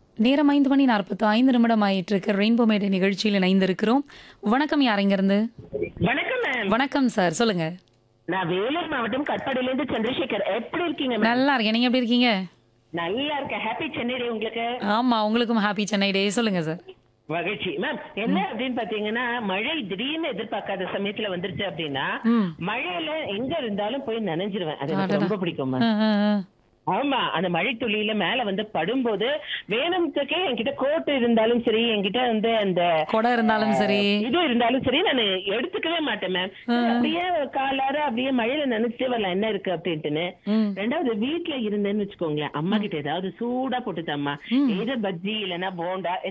நேரம் ஐந்து மணி நாற்பத்து ஐந்து நிமிடம் ஆயிட்டு இருக்கு ரெயின்போ மேடை நிகழ்ச்சியில் இணைந்திருக்கிறோம் வணக்கம் யார் இருந்து வணக்கம் மேம் வணக்கம் சார் சொல்லுங்க நான் வேலூர் மாவட்டம் கட்பாடியில இருந்து சந்திரசேகர் எப்படி இருக்கீங்க மேம் நல்லா இருக்கேன் நீங்க எப்படி இருக்கீங்க நல்லா இருக்கேன் ஹாப்பி சென்னை டே உங்களுக்கு ஆமா உங்களுக்கும் ஹாப்பி சென்னை டே சொல்லுங்க சார் மகிழ்ச்சி மேம் என்ன அப்படின்னு பாத்தீங்கன்னா மழை திடீர்னு எதிர்பார்க்காத சமயத்துல வந்துருச்சு அப்படின்னா ம். மழையில எங்க இருந்தாலும் போய் நனைஞ்சிருவேன் அது எனக்கு ரொம்ப பிடிக்கும் மேம் ஆ, ஆ, ஆ. ஆமா அந்த மழை துளியில மேல வந்து படும்போது வேணும்க்கே என்கிட்ட கோட் இருந்தாலும் சரி என்கிட்ட வந்து அந்த கொடை இருந்தாலும் சரி இது இருந்தாலும் சரி நான் எடுத்துக்கவே மாட்டேன் மேம் அப்படியே காலார அப்படியே மழையில நினைச்சிட்டே வரலாம் என்ன இருக்கு அப்படின்ட்டுன்னு ம். ரெண்டாவது வீட்ல இருந்தேன்னு வச்சுக்கோங்களேன் அம்மா கிட்ட ஏதாவது சூடா போட்டுதாம்மா ஏதோ பஜ்ஜி இல்லைன்னா போண்டா